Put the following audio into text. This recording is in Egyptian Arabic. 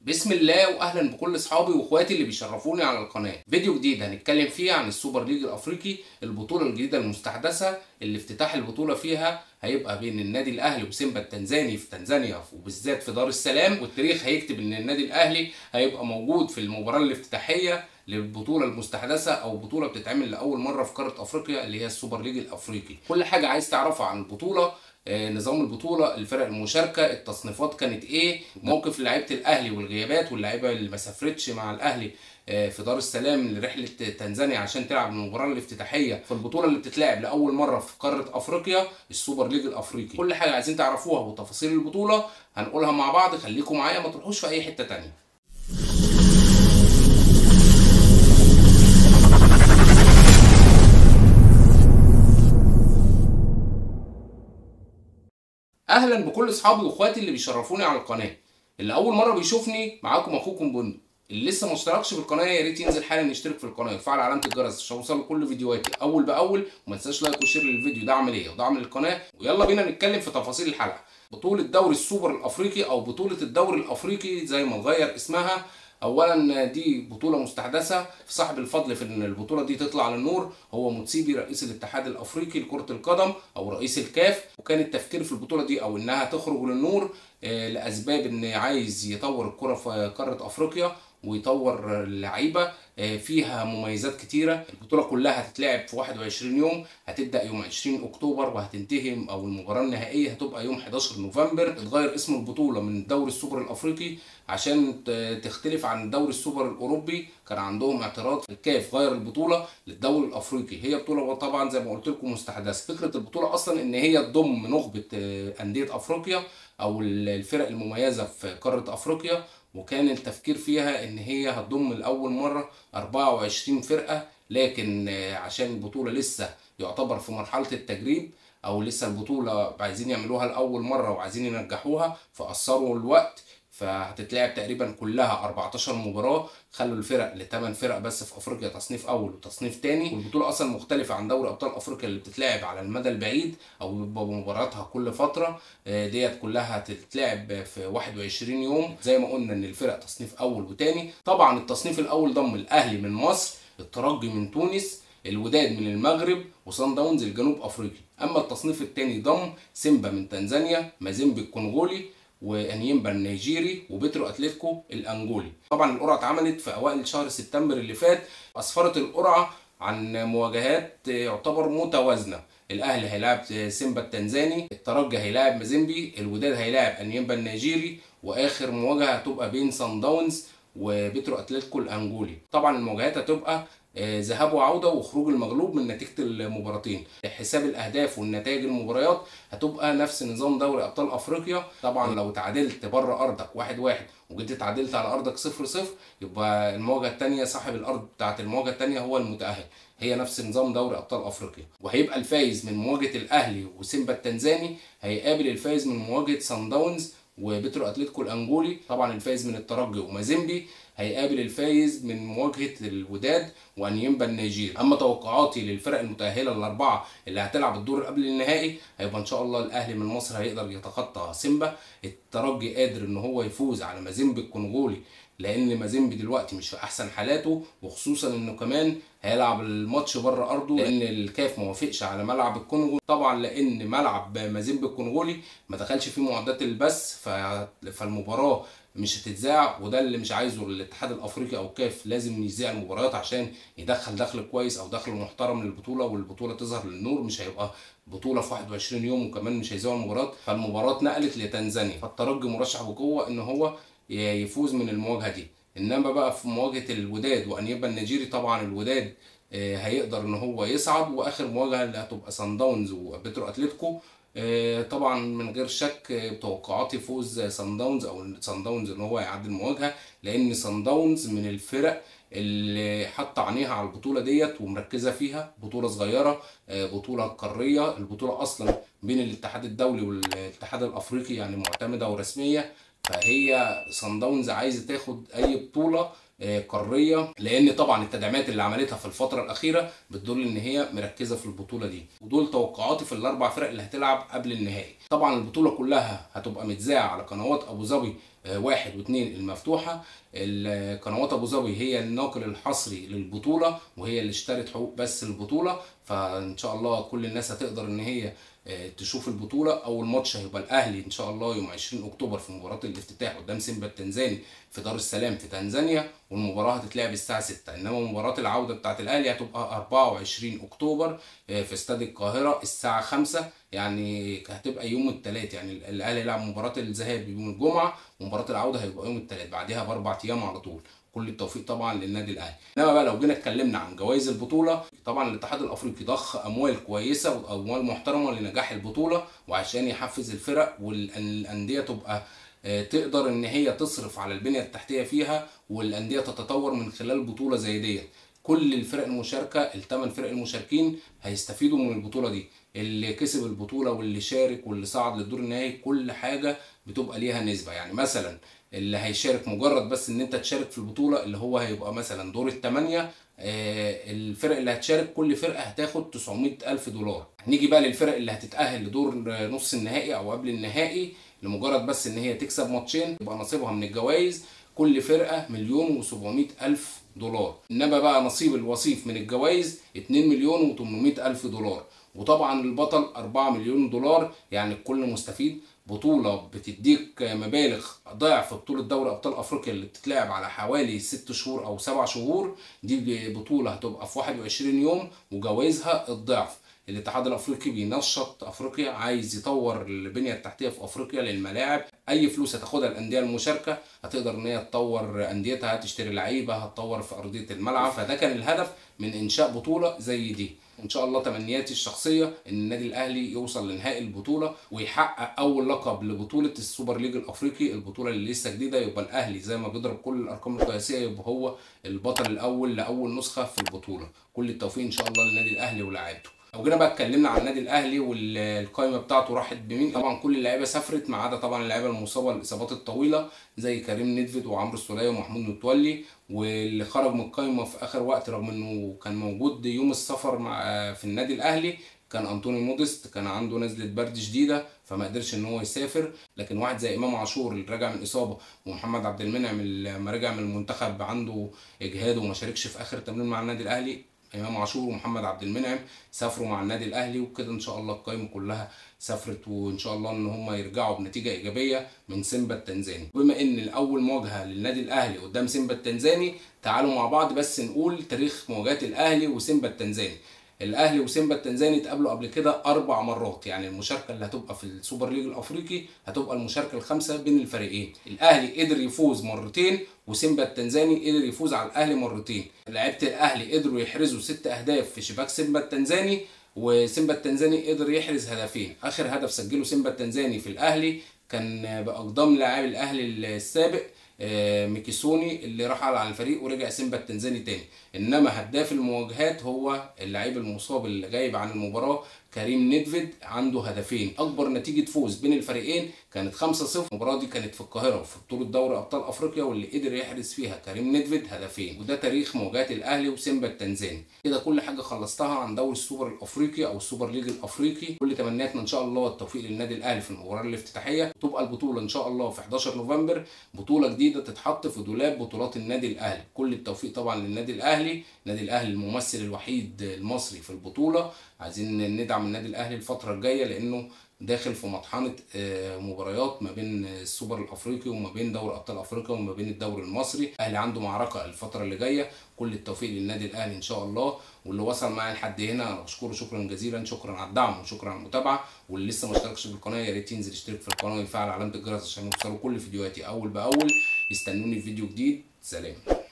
بسم الله واهلا بكل اصحابي واخواتي اللي بيشرفوني على القناه فيديو جديد هنتكلم فيه عن السوبر ليج الافريقي البطوله الجديده المستحدثه اللي افتتاح البطوله فيها هيبقى بين النادي الاهلي وسيمبا التنزاني في تنزانيا وبالذات في دار السلام والتاريخ هيكتب ان النادي الاهلي هيبقى موجود في المباراه الافتتاحيه للبطوله المستحدثه او بطوله بتتعمل لاول مره في قاره افريقيا اللي هي السوبر ليج الافريقي كل حاجه عايز تعرفها عن البطوله آه، نظام البطوله الفرق المشاركه التصنيفات كانت ايه موقف لعيبه الاهلي والغيابات واللعيبه اللي ما سافرتش مع الاهلي آه، في دار السلام لرحله تنزانيا عشان تلعب المباراه الافتتاحيه في البطوله اللي بتتلعب لاول مره في قاره افريقيا السوبر ليج الافريقي كل حاجه عايزين تعرفوها وتفاصيل البطوله هنقولها مع بعض خليكم معايا ما تروحوش في اي حته تانية اهلا بكل اصحابي واخواتي اللي بيشرفوني على القناه اللي اول مره بيشوفني معاكم اخوكم بندق اللي لسه ما اشتركش في القناه يا ريت ينزل حالا يشترك في القناه ويفعل علامه الجرس عشان يوصل كل فيديوهاتي اول باول وما تنساش لايك وشير للفيديو دعم ليا ودعم للقناه ويلا بينا نتكلم في تفاصيل الحلقه بطوله دوري السوبر الافريقي او بطوله الدوري الافريقي زي ما اتغير اسمها اولا دي بطوله مستحدثه في صاحب الفضل في ان البطوله دي تطلع للنور هو موتسيبي رئيس الاتحاد الافريقي لكره القدم او رئيس الكاف وكان التفكير في البطوله دي او انها تخرج للنور آه، لاسباب ان عايز يطور الكره في قاره افريقيا ويطور اللعيبه آه، فيها مميزات كتيره البطوله كلها هتتلعب في 21 يوم هتبدا يوم 20 اكتوبر وهتنتهي او المباراه النهائيه هتبقى يوم 11 نوفمبر اتغير اسم البطوله من دوري السوبر الافريقي عشان ت- تختلف عن دوري السوبر الاوروبي كان عندهم اعتراض الكاف غير البطوله للدوري الافريقي هي بطوله طبعا زي ما قلت لكم مستحدثه فكره البطوله اصلا ان هي تضم نخبه آه، انديه افريقيا او الفرق المميزه في قاره افريقيا وكان التفكير فيها ان هي هتضم لاول مره 24 فرقه لكن آه، عشان البطوله لسه يعتبر في مرحله التجريب او لسه البطوله عايزين يعملوها لاول مره وعايزين ينجحوها فقصروا الوقت فهتتلعب تقريبا كلها 14 مباراه خلوا الفرق لثمان فرق بس في افريقيا تصنيف اول وتصنيف تاني والبطوله اصلا مختلفه عن دوري ابطال افريقيا اللي بتتلعب على المدى البعيد او بيبقى مباراتها كل فتره آه، ديت كلها هتتلعب في 21 يوم زي ما قلنا ان الفرق تصنيف اول وتاني طبعا التصنيف الاول ضم الاهلي من مصر الترجي من تونس الوداد من المغرب وصن داونز الجنوب افريقي اما التصنيف الثاني ضم سيمبا من تنزانيا مازيمبي الكونغولي وانيمبا النيجيري وبترو اتلتيكو الانجولي طبعا القرعه اتعملت في اوائل شهر سبتمبر اللي فات اسفرت القرعه عن مواجهات يعتبر متوازنه الاهلي هيلاعب سيمبا التنزاني الترجي هيلاعب مازيمبي الوداد هيلاعب انيمبا النيجيري واخر مواجهه هتبقى بين سان داونز وبترو اتلتيكو الانجولي طبعا المواجهات هتبقى آه، ذهاب وعوده وخروج المغلوب من نتيجه المباراتين حساب الاهداف والنتائج المباريات هتبقى نفس نظام دوري ابطال افريقيا طبعا لو تعادلت بره ارضك واحد واحد وجيت اتعادلت على ارضك صفر صفر يبقى المواجهه الثانيه صاحب الارض بتاعت المواجهه الثانيه هو المتاهل هي نفس نظام دوري ابطال افريقيا وهيبقى الفايز من مواجهه الاهلي وسيمبا التنزاني هيقابل الفايز من مواجهه سان داونز وبترو اتلتيكو الانجولي طبعا الفايز من الترجي ومازيمبي هيقابل الفايز من مواجهه الوداد وانيمبا النيجيري اما توقعاتي للفرق المتاهله الاربعه اللي هتلعب الدور قبل النهائي هيبقى ان شاء الله الاهلي من مصر هيقدر يتخطى سيمبا الترجي قادر ان هو يفوز على مازيمبي الكونغولي لان مازيمبي دلوقتي مش في احسن حالاته وخصوصا انه كمان هيلعب الماتش بره ارضه لان الكاف ما وافقش على ملعب الكونغو طبعا لان ملعب مازيمبي الكونغولي ما دخلش فيه معدات البث ف- فالمباراه مش هتتذاع وده اللي مش عايزه الاتحاد الافريقي او كاف لازم يذيع المباريات عشان يدخل دخل كويس او دخل محترم للبطوله والبطوله تظهر للنور مش هيبقى بطوله في 21 يوم وكمان مش هيذيعوا المباريات فالمباراه اتنقلت لتنزانيا فالترجي مرشح بقوه ان هو ي- يفوز من المواجهه دي انما بقى في مواجهه الوداد وانيبا النيجيري طبعا الوداد آه، هيقدر ان هو يصعد واخر مواجهه اللي هتبقى سان داونز وبترو اتلتيكو آه، طبعا من غير شك آه، بتوقعاتي فوز سان داونز او سان داونز ان هو يعدي المواجهه لان سان داونز من الفرق اللي حاطه عينيها على البطوله ديت ومركزه فيها بطوله صغيره آه، بطوله قاريه البطوله اصلا بين الاتحاد الدولي والاتحاد الافريقي يعني معتمده ورسميه فهي سان داونز عايزه تاخد اي بطوله آه، قاريه لان طبعا التدعيمات اللي عملتها في الفتره الاخيره بتدل ان هي مركزه في البطوله دي ودول توقعاتي في الاربع فرق اللي هتلعب قبل النهائي طبعا البطوله كلها هتبقى متذاعه على قنوات ابو ظبي آه، واحد واثنين المفتوحه ال- قنوات ابو ظبي هي الناقل الحصري للبطوله وهي اللي اشترت حقوق بس البطوله فان شاء الله كل الناس هتقدر ان هي آه، تشوف البطوله اول ماتش هيبقى الاهلي ان شاء الله يوم 20 اكتوبر في مباراه الافتتاح قدام سيمبا التنزاني في دار السلام في تنزانيا والمباراه هتتلعب الساعه 6 انما مباراه العوده بتاعه الاهلي هتبقى 24 اكتوبر آه، في استاد القاهره الساعه 5 يعني هتبقى يوم الثلاث يعني الاهلي يلعب مباراه الذهاب يوم الجمعه ومباراه العوده هيبقى يوم الثلاث بعدها باربع ايام على طول كل التوفيق طبعا للنادي الاهلي انما بقى لو جينا اتكلمنا عن جوائز البطوله طبعا الاتحاد الافريقي ضخ اموال كويسه واموال محترمه لنجاح البطوله وعشان يحفز الفرق والانديه تبقى آه، تقدر ان هي تصرف على البنيه التحتيه فيها والانديه تتطور من خلال بطوله زي ديت كل الفرق المشاركه الثمان فرق المشاركين هيستفيدوا من البطوله دي اللي كسب البطوله واللي شارك واللي صعد للدور النهائي كل حاجه بتبقى ليها نسبه يعني مثلا اللي هيشارك مجرد بس ان انت تشارك في البطوله اللي هو هيبقى مثلا دور الثمانيه آه، الفرق اللي هتشارك كل فرقه هتاخد 900 الف دولار نيجي بقى للفرق اللي هتتاهل لدور آه، نص النهائي او قبل النهائي لمجرد بس ان هي تكسب ماتشين يبقى نصيبها من الجوائز كل فرقه مليون و700 الف دولار انما بقى نصيب الوصيف من الجوائز 2 مليون و800 الف دولار وطبعا البطل 4 مليون دولار يعني الكل مستفيد بطولة بتديك مبالغ ضعف بطولة دوري أبطال أفريقيا اللي بتتلعب على حوالي ست شهور أو سبع شهور دي بطولة هتبقى في 21 يوم وجوائزها الضعف الاتحاد الافريقي بينشط افريقيا عايز يطور البنيه التحتيه في افريقيا للملاعب اي فلوس هتاخدها الانديه المشاركه هتقدر ان هي تطور انديتها هتشتري لعيبه هتطور في ارضيه الملعب فده كان الهدف من انشاء بطوله زي دي ان شاء الله تمنياتي الشخصيه ان النادي الاهلي يوصل لنهائي البطوله ويحقق اول لقب لبطوله السوبر ليج الافريقي البطوله اللي لسه جديده يبقى الاهلي زي ما بيضرب كل الارقام القياسيه يبقى هو البطل الاول لاول نسخه في البطوله كل التوفيق ان شاء الله للنادي الاهلي ولاعيبته لو جينا بقى اتكلمنا عن النادي الاهلي والقائمه بتاعته راحت بمين طبعا كل اللعيبه سافرت ما عدا طبعا اللعيبه المصابه الاصابات الطويله زي كريم ندفد وعمرو السوليه ومحمود متولي واللي خرج من القائمه في اخر وقت رغم انه كان موجود يوم السفر مع في النادي الاهلي كان انطوني موديست كان عنده نزله برد شديده فما قدرش ان هو يسافر لكن واحد زي امام عاشور اللي راجع من اصابه ومحمد عبد المنعم اللي لما رجع من المنتخب عنده اجهاد وما شاركش في اخر تمرين مع النادي الاهلي امام عاشور ومحمد عبد المنعم سافروا مع النادي الاهلي وكده ان شاء الله القائمه كلها سافرت وان شاء الله ان هم يرجعوا بنتيجه ايجابيه من سيمبا التنزاني بما ان الاول مواجهه للنادي الاهلي قدام سيمبا التنزاني تعالوا مع بعض بس نقول تاريخ مواجهات الاهلي وسيمبا التنزاني الاهلي وسيمبا التنزاني اتقابلوا قبل كده اربع مرات يعني المشاركه اللي هتبقى في السوبر ليج الافريقي هتبقى المشاركه الخامسه بين الفريقين الاهلي قدر يفوز مرتين وسيمبا التنزاني قدر يفوز على الاهلي مرتين لعيبه الاهلي قدروا يحرزوا ست اهداف في شباك سيمبا التنزاني وسيمبا التنزاني قدر يحرز هدفين اخر هدف سجله سيمبا التنزاني في الاهلي كان باقدام لاعب الاهلي السابق آه، ميكيسوني اللي راح على الفريق ورجع سيمبا التنزاني تاني انما هداف المواجهات هو اللعيب المصاب اللي غايب عن المباراه كريم ندفد عنده هدفين اكبر نتيجه فوز بين الفريقين كانت 5-0 المباراه دي كانت في القاهره في بطوله دوري ابطال افريقيا واللي قدر يحرز فيها كريم ندفد هدفين وده تاريخ مواجهات الاهلي وسيمبا التنزاني كده كل حاجه خلصتها عن دوري السوبر الافريقي او السوبر ليج الافريقي كل تمنياتنا ان شاء الله التوفيق للنادي الاهلي في المباراه الافتتاحيه تبقى البطوله ان شاء الله في 11 نوفمبر بطوله جديده تتحط في دولاب بطولات النادي الاهلي كل التوفيق طبعا للنادي الاهلي النادي الاهلي الممثل الوحيد المصري في البطوله عايزين ندعم النادي الاهلي الفتره الجايه لانه داخل في مطحنه آه، مباريات ما بين السوبر الافريقي وما بين دوري ابطال افريقيا وما بين الدوري المصري الاهلي عنده معركه الفتره اللي جايه كل التوفيق للنادي الاهلي ان شاء الله واللي وصل معايا لحد هنا انا بشكره شكرا جزيلا شكرا على الدعم وشكرا على المتابعه واللي لسه ما اشتركش في القناه يا ريت ينزل يشترك في القناه ويفعل علامه الجرس عشان يوصلوا كل فيديوهاتي اول باول استنوني في فيديو جديد سلام